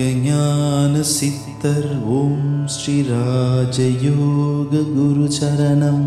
யோகஞான சித்தர் ஓம் ஸ்ரீ ராஜயோக குரு சரணம்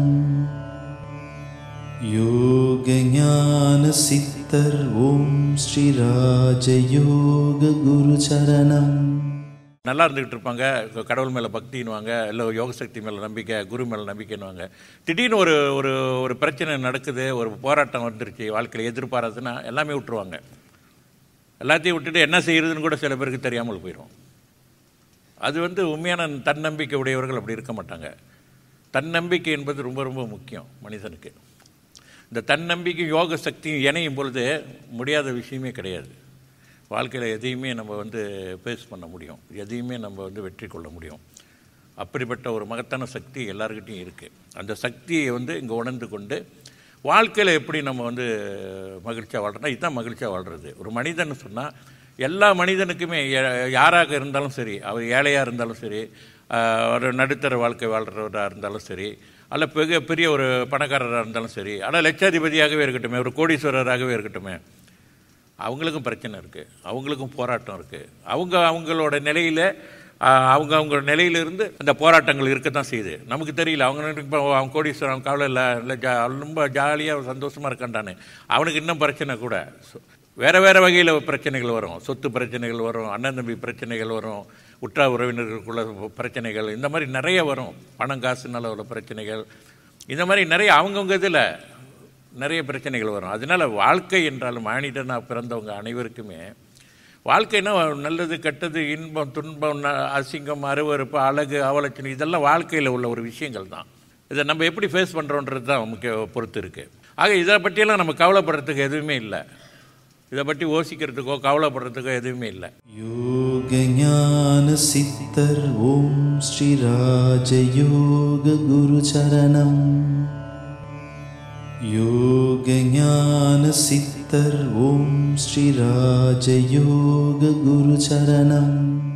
யோகஞான சித்தர் ஓம் ஸ்ரீ ராஜயோக குரு சரணம் நல்லா இருந்துகிட்டு இருப்பாங்க கடவுள் மேலே பக்தின்னுவாங்க இல்லை யோக சக்தி மேலே நம்பிக்கை குரு மேலே நம்பிக்கைன்னுவாங்க திடீர்னு ஒரு ஒரு ஒரு பிரச்சனை நடக்குது ஒரு போராட்டம் வந்துருச்சு வாழ்க்கையில் எதிர்பாராதுன்னா எல்லாமே விட்டுருவாங்க எல்லாத்தையும் விட்டுட்டு என்ன செய்யறதுன்னு கூட சில பேருக்கு தெரியாமல் போயிடும் அது வந்து உண்மையான தன்னம்பிக்கை உடையவர்கள் அப்படி இருக்க மாட்டாங்க தன்னம்பிக்கை என்பது ரொம்ப ரொம்ப முக்கியம் மனிதனுக்கு இந்த தன்னம்பிக்கை யோக சக்தியும் இணையும் பொழுது முடியாத விஷயமே கிடையாது வாழ்க்கையில் எதையுமே நம்ம வந்து ஃபேஸ் பண்ண முடியும் எதையுமே நம்ம வந்து வெற்றி கொள்ள முடியும் அப்படிப்பட்ட ஒரு மகத்தான சக்தி எல்லாருக்கிட்டையும் இருக்குது அந்த சக்தியை வந்து இங்கே உணர்ந்து கொண்டு வாழ்க்கையில் எப்படி நம்ம வந்து மகிழ்ச்சியாக வாழ்றோம்னா இதுதான் மகிழ்ச்சியாக வாழ்கிறது ஒரு மனிதன் சொன்னால் எல்லா மனிதனுக்குமே யா- யாராக இருந்தாலும் சரி அவர் ஏழையாக இருந்தாலும் சரி ஆஹ், ஒரு நடுத்தர வாழ்க்கை வாழ்கிறவராக இருந்தாலும் சரி அல்ல பெரிய பெரிய ஒரு பணக்காரராக இருந்தாலும் சரி அல்ல லட்சாதிபதியாகவே இருக்கட்டுமே ஒரு கோடீஸ்வரராகவே இருக்கட்டுமே அவங்களுக்கும் பிரச்சனை இருக்குது அவங்களுக்கும் போராட்டம் இருக்குது அவங்க அவங்களோட நிலையில் அவங்க அவங்க நிலையிலிருந்து அந்த போராட்டங்கள் இருக்க தான் செய்யுது நமக்கு தெரியல அவங்க நினைக்க, இப்போ அவன் கோடீஸ்வரன் அவன் கவலை இல்லை இல்லை ஜா ரொம்ப ஜாலியாக சந்தோஷமாக இருக்கான்டானே அவனுக்கு இன்னும் பிரச்சனை கூட சொ- வேறு வேறு வகையில் பிரச்சனைகள் வரும் சொத்து பிரச்சனைகள் வரும் அண்ணன் தம்பி பிரச்சனைகள் வரும் உற்றார் உறவினர்களுக்குள்ள பிரச்சனைகள் இந்த மாதிரி நிறைய வரும் பணம் காசுனால உள்ள பிரச்சனைகள் இந்த மாதிரி நிறைய அவங்கவுங்க இதில் நிறைய பிரச்சனைகள் வரும் அதனால வாழ்க்கை என்றாலும் மானிடனாக பிறந்தவங்க அனைவருக்குமே வாழ்க்கைனா நல்லது கெட்டது இன்பம் துன்பம் ந- அசிங்கம் அருவருப்பு அழகு அவலட்சணை இதெல்லாம் வாழ்க்கையில் உள்ள ஒரு விஷயங்கள் தான் இதை நம்ம எப்படி ஃபேஸ் பண்ணுறோன்றது தான் முக்கிய பொறுத்து இருக்குது ஆக இதை பற்றியெல்லாம் நம்ம கவலைப்படுறதுக்கு எதுவுமே இல்லை இதை பற்றி யோசிக்கிறதுக்கோ கவலைப்படுறதுக்கோ எதுவுமே இல்லை யோகஞான சித்தர் ஓம் ஸ்ரீ ராஜயோக குரு சரணம் யோகஞான சித்தர் ஓம் ஸ்ரீ ராஜயோக குரு சரணம்